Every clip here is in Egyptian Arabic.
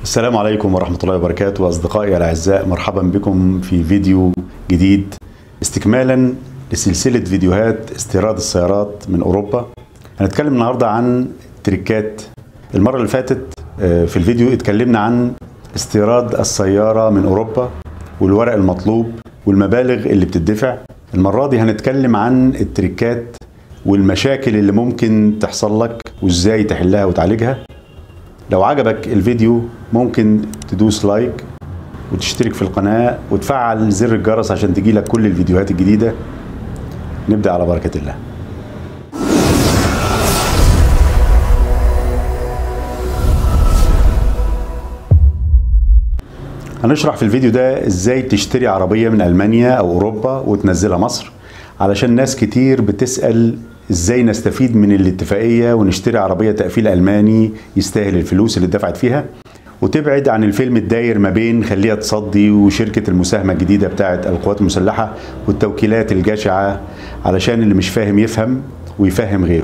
السلام عليكم ورحمة الله وبركاته أصدقائي الأعزاء مرحبا بكم في فيديو جديد استكمالا لسلسلة فيديوهات استيراد السيارات من أوروبا هنتكلم النهاردة عن تريكات المرة اللي فاتت آه، في الفيديو اتكلمنا عن استيراد السيارة من أوروبا والورق المطلوب والمبالغ اللي بتدفع المرة دي هنتكلم عن التريكات والمشاكل اللي ممكن تحصل لك وازاي تحلها وتعالجها لو عجبك الفيديو ممكن تدوس لايك وتشترك في القناة وتفعل زر الجرس عشان تجيلك كل الفيديوهات الجديدة نبدأ على بركة الله هنشرح في الفيديو ده ازاي تشتري عربية من ألمانيا أو أوروبا وتنزلها مصر علشان ناس كتير بتسأل ازاي نستفيد من الاتفاقية ونشتري عربية تقفيل ألماني يستاهل الفلوس اللي اتدفعت فيها وتبعد عن الفيلم الداير ما بين خليها تصدي وشركة المساهمة الجديدة بتاعت القوات المسلحة والتوكيلات الجشعة علشان اللي مش فاهم يفهم ويفهم غيره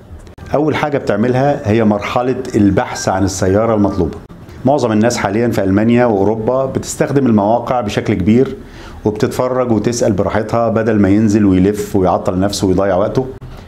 أول حاجة بتعملها هي مرحلة البحث عن السيارة المطلوبة معظم الناس حاليا في ألمانيا وأوروبا بتستخدم المواقع بشكل كبير وبتتفرج وتسأل براحتها بدل ما ينزل ويلف ويعطل نفسه ويضيع وقته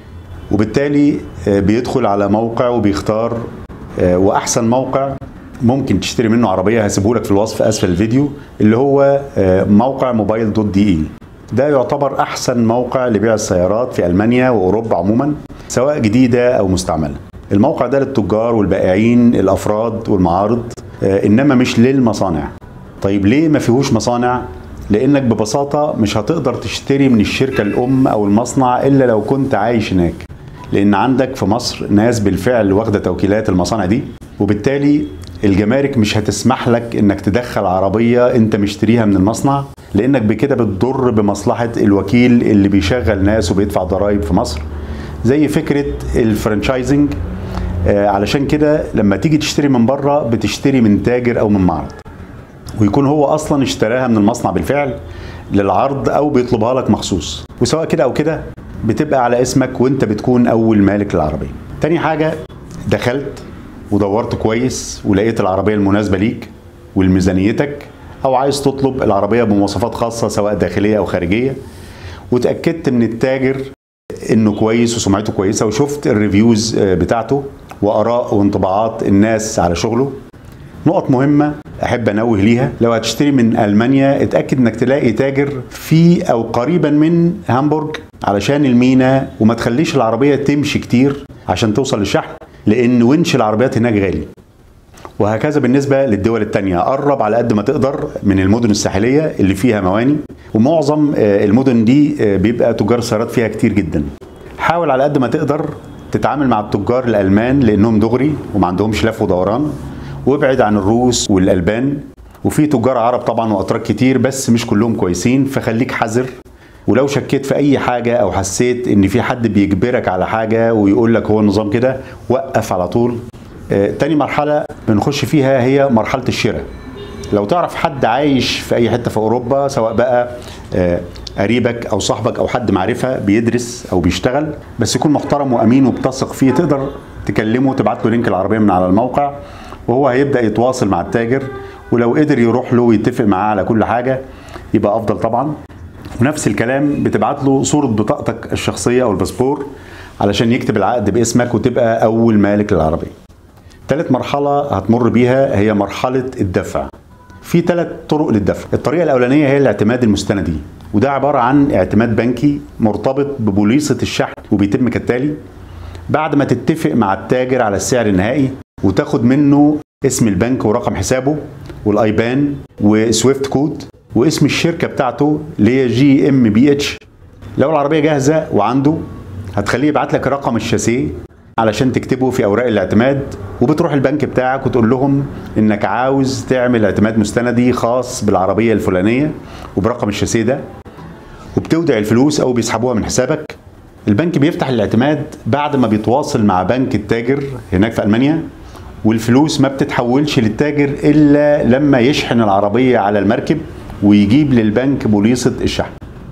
وبالتالي آه، بيدخل على موقع وبيختار آه، واحسن موقع ممكن تشتري منه عربيه هسيبه لك في الوصف اسفل الفيديو اللي هو آه، موقع موبايل دوت دي اي ده يعتبر احسن موقع لبيع السيارات في المانيا واوروبا عموما سواء جديده او مستعمله الموقع ده للتجار والبائعين الافراد والمعارض آه، انما مش للمصانع طيب ليه ما فيهوش مصانع لانك ببساطه مش هتقدر تشتري من الشركه الام او المصنع الا لو كنت عايش هناك لان عندك في مصر ناس بالفعل واخده توكيلات المصانع دي وبالتالي الجمارك مش هتسمح لك انك تدخل عربيه انت مشتريها من المصنع لانك بكده بتضر بمصلحه الوكيل اللي بيشغل ناس وبيدفع ضرائب في مصر زي فكره الفرنشايزنج آه، علشان كده لما تيجي تشتري من بره بتشتري من تاجر او من معرض ويكون هو اصلا اشتراها من المصنع بالفعل للعرض او بيطلبها لك مخصوص وسواء كده او كده بتبقى على اسمك وانت بتكون اول مالك للعربيه تاني حاجه دخلت ودورت كويس ولقيت العربيه المناسبه ليك ولميزانيتك او عايز تطلب العربيه بمواصفات خاصه سواء داخليه او خارجيه وتاكدت من التاجر انه كويس وسمعته كويسه وشفت الريفيوز آه، بتاعته واراء وانطباعات الناس على شغله نقط مهمة أحب أنوه ليها لو هتشتري من ألمانيا اتأكد إنك تلاقي تاجر في أو قريبا من هامبورج علشان المينا وما تخليش العربية تمشي كتير عشان توصل للشحن لأن ونش العربيات هناك غالي وهكذا بالنسبة للدول التانية قرب على قد ما تقدر من المدن الساحلية اللي فيها مواني ومعظم آه، المدن دي آه، بيبقى تجار سيارات فيها كتير جدا حاول على قد ما تقدر تتعامل مع التجار الألمان لأنهم دغري وما عندهمش لف ودوران وابعد عن الروس والألبان وفي تجار عرب طبعا وأتراك كتير بس مش كلهم كويسين فخليك حذر ولو شكيت في اي حاجه او حسيت ان في حد بيجبرك على حاجه ويقول لك هو النظام كده وقف على طول آه، تاني مرحله بنخش فيها هي مرحله الشراء لو تعرف حد عايش في اي حته في اوروبا سواء بقى آه، قريبك او صاحبك او حد معرفه بيدرس او بيشتغل بس يكون محترم وامين وبتثق فيه تقدر تكلمه تبعت له لينك العربيه من على الموقع وهو هيبدا يتواصل مع التاجر ولو قدر يروح له ويتفق معاه على كل حاجه يبقى افضل طبعا ونفس الكلام بتبعت له صورة بطاقتك الشخصية أو الباسبور علشان يكتب العقد باسمك وتبقى أول مالك للعربية تالت مرحلة هتمر بيها هي مرحلة الدفع في ثلاث طرق للدفع الطريقة الأولانية هي الاعتماد المستندي وده عبارة عن اعتماد بنكي مرتبط ببوليصة الشحن وبيتم كالتالي بعد ما تتفق مع التاجر على السعر النهائي وتاخد منه اسم البنك ورقم حسابه والايبان وسويفت كود واسم الشركه بتاعته اللي هي جي ام بي اتش لو العربيه جاهزه وعنده هتخليه يبعت لك رقم الشاسيه علشان تكتبه في اوراق الاعتماد وبتروح البنك بتاعك وتقول لهم انك عاوز تعمل اعتماد مستندي خاص بالعربيه الفلانيه وبرقم الشاسيه ده وبتودع الفلوس او بيسحبوها من حسابك البنك بيفتح الاعتماد بعد ما بيتواصل مع بنك التاجر هناك في المانيا والفلوس ما بتتحولش للتاجر الا لما يشحن العربيه على المركب ويجيب للبنك بوليصه الشحن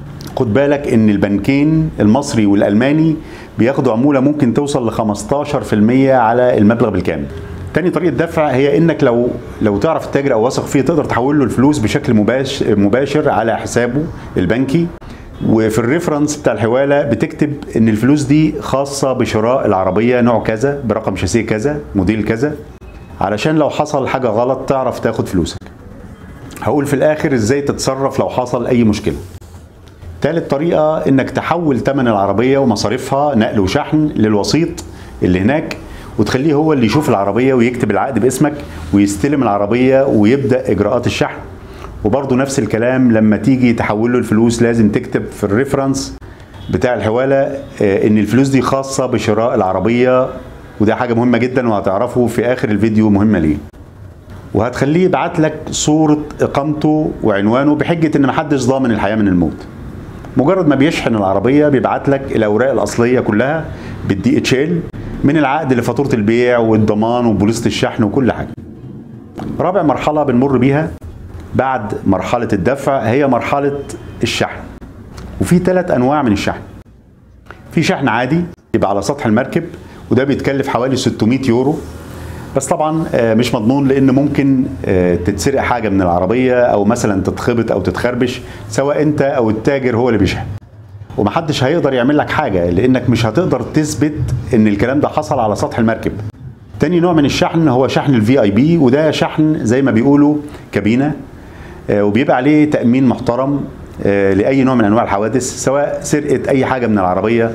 خد بالك ان البنكين المصري والالماني بياخدوا عموله ممكن توصل ل 15% على المبلغ بالكامل تاني طريقه دفع هي انك لو لو تعرف التاجر او واثق فيه تقدر تحول له الفلوس بشكل مباشر مباشر على حسابه البنكي وفي الريفرنس بتاع الحواله بتكتب ان الفلوس دي خاصه بشراء العربيه نوع كذا برقم شاسيه كذا موديل كذا علشان لو حصل حاجه غلط تعرف تاخد فلوسك هقول في الاخر ازاي تتصرف لو حصل اي مشكله تالت طريقه انك تحول ثمن العربيه ومصاريفها نقل وشحن للوسيط اللي هناك وتخليه هو اللي يشوف العربيه ويكتب العقد باسمك ويستلم العربيه ويبدا اجراءات الشحن وبرضه نفس الكلام لما تيجي تحول له الفلوس لازم تكتب في الريفرنس بتاع الحواله آه، ان الفلوس دي خاصه بشراء العربيه وده حاجه مهمه جدا وهتعرفه في اخر الفيديو مهمه ليه وهتخليه يبعت لك صوره اقامته وعنوانه بحجه ان محدش ضامن الحياه من الموت مجرد ما بيشحن العربيه بيبعت لك الاوراق الاصليه كلها بالدي اتش ال من العقد لفاتوره البيع والضمان وبوليصه الشحن وكل حاجه رابع مرحله بنمر بيها بعد مرحله الدفع هي مرحله الشحن وفي ثلاث انواع من الشحن في شحن عادي يبقى على سطح المركب وده بيتكلف حوالي 600 يورو بس طبعا آه، مش مضمون لان ممكن آه، تتسرق حاجه من العربيه او مثلا تتخبط او تتخربش سواء انت او التاجر هو اللي بيشحن ومحدش هيقدر يعمل لك حاجه لانك مش هتقدر تثبت ان الكلام ده حصل على سطح المركب تاني نوع من الشحن هو شحن الفي اي بي وده شحن زي ما بيقولوا كابينه آه، وبيبقى عليه تامين محترم آه، لاي نوع من انواع الحوادث سواء سرقه اي حاجه من العربيه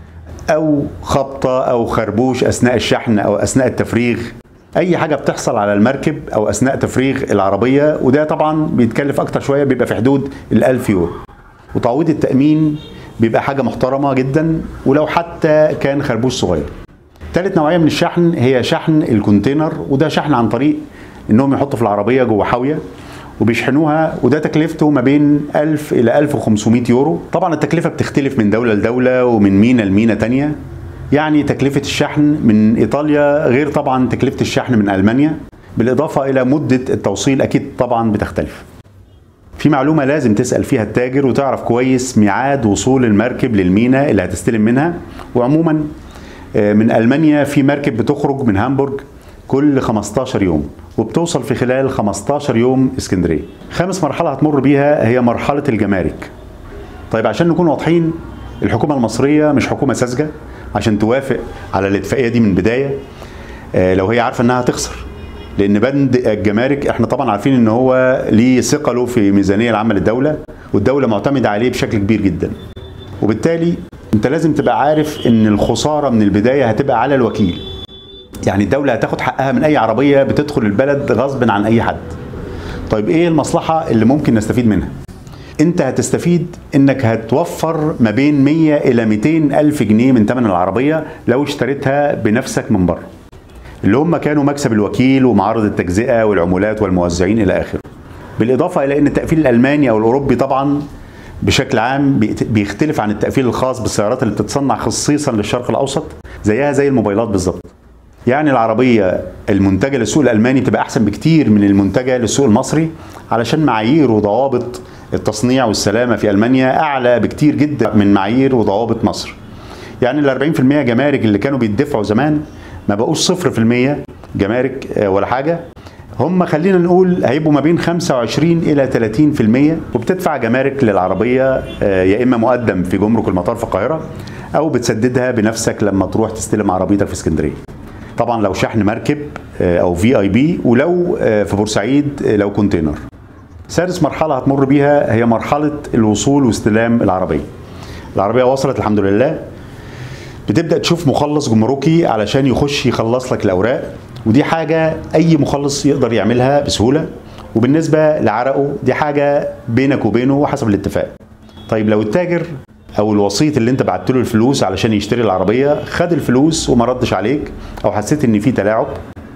او خبطه او خربوش اثناء الشحن او اثناء التفريغ اي حاجه بتحصل على المركب او اثناء تفريغ العربيه وده طبعا بيتكلف اكتر شويه بيبقى في حدود ال1000 يورو وتعويض التامين بيبقى حاجه محترمه جدا ولو حتى كان خربوش صغير ثالث نوعيه من الشحن هي شحن الكونتينر وده شحن عن طريق انهم يحطوا في العربيه جوه حاويه وبيشحنوها وده تكلفته ما بين 1000 الى 1500 يورو طبعا التكلفه بتختلف من دوله لدوله ومن مينا لمينا تانية يعني تكلفه الشحن من ايطاليا غير طبعا تكلفه الشحن من المانيا بالاضافه الى مده التوصيل اكيد طبعا بتختلف في معلومة لازم تسأل فيها التاجر وتعرف كويس ميعاد وصول المركب للمينا اللي هتستلم منها وعموما آه، من ألمانيا في مركب بتخرج من هامبورج كل 15 يوم وبتوصل في خلال 15 يوم اسكندرية خامس مرحلة هتمر بيها هي مرحلة الجمارك طيب عشان نكون واضحين الحكومة المصرية مش حكومة ساذجة عشان توافق على الاتفاقية دي من بداية آه، لو هي عارفة انها هتخسر لان بند الجمارك احنا طبعا عارفين ان هو ليه ثقله في الميزانيه العامه للدوله والدوله معتمده عليه بشكل كبير جدا وبالتالي انت لازم تبقى عارف ان الخساره من البدايه هتبقى على الوكيل يعني الدوله هتاخد حقها من اي عربيه بتدخل البلد غصب عن اي حد طيب ايه المصلحه اللي ممكن نستفيد منها انت هتستفيد انك هتوفر ما بين 100 الى 200 الف جنيه من ثمن العربيه لو اشتريتها بنفسك من بره اللي هم كانوا مكسب الوكيل ومعارض التجزئه والعمولات والموزعين الى اخره. بالاضافه الى ان التقفيل الالماني او الاوروبي طبعا بشكل عام بيت- بيختلف عن التقفيل الخاص بالسيارات اللي بتتصنع خصيصا للشرق الاوسط زيها زي الموبايلات بالظبط. يعني العربيه المنتجه للسوق الالماني بتبقى احسن بكتير من المنتجه للسوق المصري علشان معايير وضوابط التصنيع والسلامه في المانيا اعلى بكتير جدا من معايير وضوابط مصر. يعني ال 40% جمارك اللي كانوا بيدفعوا زمان ما بقوش 0% جمارك آه، ولا حاجه هم خلينا نقول هيبقوا ما بين 25 الى 30% وبتدفع جمارك للعربيه آه، يا اما مقدم في جمرك المطار في القاهره او بتسددها بنفسك لما تروح تستلم عربيتك في اسكندريه. طبعا لو شحن مركب آه، او في اي بي ولو آه، في بورسعيد آه، لو كونتينر. سادس مرحله هتمر بيها هي مرحله الوصول واستلام العربيه. العربيه وصلت الحمد لله بتبدا تشوف مخلص جمركي علشان يخش يخلص لك الاوراق ودي حاجه اي مخلص يقدر يعملها بسهوله وبالنسبه لعرقه دي حاجه بينك وبينه وحسب الاتفاق طيب لو التاجر او الوسيط اللي انت بعت له الفلوس علشان يشتري العربيه خد الفلوس وما ردش عليك او حسيت ان في تلاعب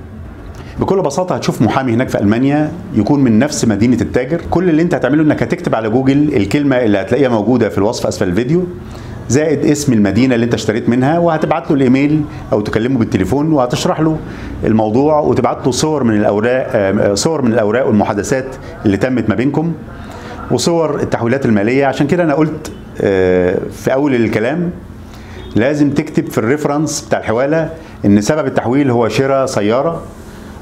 بكل بساطه هتشوف محامي هناك في المانيا يكون من نفس مدينه التاجر كل اللي انت هتعمله انك هتكتب على جوجل الكلمه اللي هتلاقيها موجوده في الوصف اسفل الفيديو زائد اسم المدينه اللي انت اشتريت منها وهتبعت له الايميل او تكلمه بالتليفون وهتشرح له الموضوع وتبعت له صور من الاوراق آه، صور من الاوراق والمحادثات اللي تمت ما بينكم وصور التحويلات الماليه عشان كده انا قلت آه، في اول الكلام لازم تكتب في الريفرنس بتاع الحواله ان سبب التحويل هو شراء سياره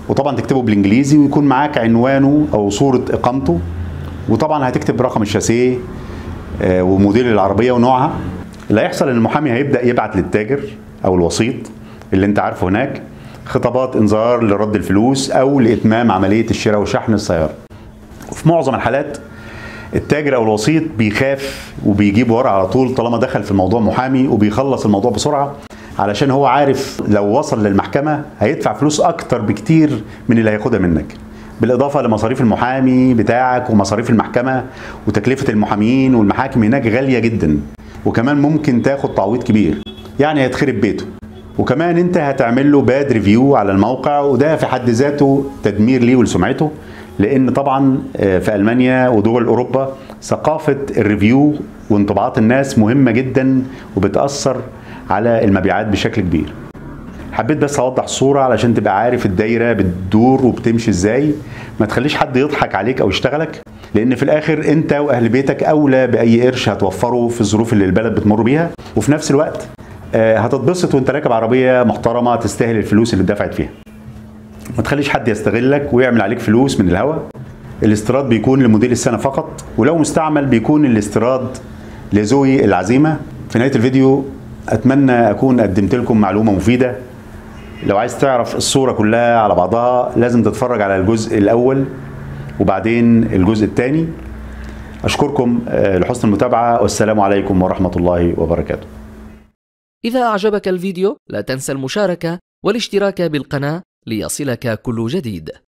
وطبعا تكتبه بالانجليزي ويكون معاك عنوانه او صوره اقامته وطبعا هتكتب رقم الشاسيه آه، وموديل العربيه ونوعها اللي هيحصل ان المحامي هيبدا يبعت للتاجر او الوسيط اللي انت عارفه هناك خطابات انذار لرد الفلوس او لاتمام عمليه الشراء وشحن السياره وفي معظم الحالات التاجر او الوسيط بيخاف وبيجيب ورا على طول طالما دخل في الموضوع محامي وبيخلص الموضوع بسرعه علشان هو عارف لو وصل للمحكمه هيدفع فلوس اكتر بكتير من اللي هياخدها منك بالاضافه لمصاريف المحامي بتاعك ومصاريف المحكمه وتكلفه المحامين والمحاكم هناك غاليه جدا وكمان ممكن تاخد تعويض كبير يعني هيتخرب بيته وكمان انت هتعمل له باد ريفيو على الموقع وده في حد ذاته تدمير ليه ولسمعته لان طبعا آه، في المانيا ودول اوروبا ثقافه الريفيو وانطباعات الناس مهمه جدا وبتاثر على المبيعات بشكل كبير حبيت بس اوضح الصوره علشان تبقى عارف الدايره بتدور وبتمشي ازاي ما تخليش حد يضحك عليك او يشتغلك لان في الاخر انت واهل بيتك اولى باي قرش هتوفره في الظروف اللي البلد بتمر بيها وفي نفس الوقت آه، هتتبسط وانت راكب عربيه محترمه تستاهل الفلوس اللي اتدفعت فيها ما تخليش حد يستغلك ويعمل عليك فلوس من الهوا الاستيراد بيكون لموديل السنه فقط ولو مستعمل بيكون الاستيراد لذوي العزيمه في نهايه الفيديو اتمنى اكون قدمت لكم معلومه مفيده لو عايز تعرف الصوره كلها على بعضها لازم تتفرج على الجزء الاول وبعدين الجزء الثاني اشكركم آه، لحسن المتابعه والسلام عليكم ورحمه الله وبركاته إذا أعجبك الفيديو لا تنسى المشاركة والاشتراك بالقناة ليصلك كل جديد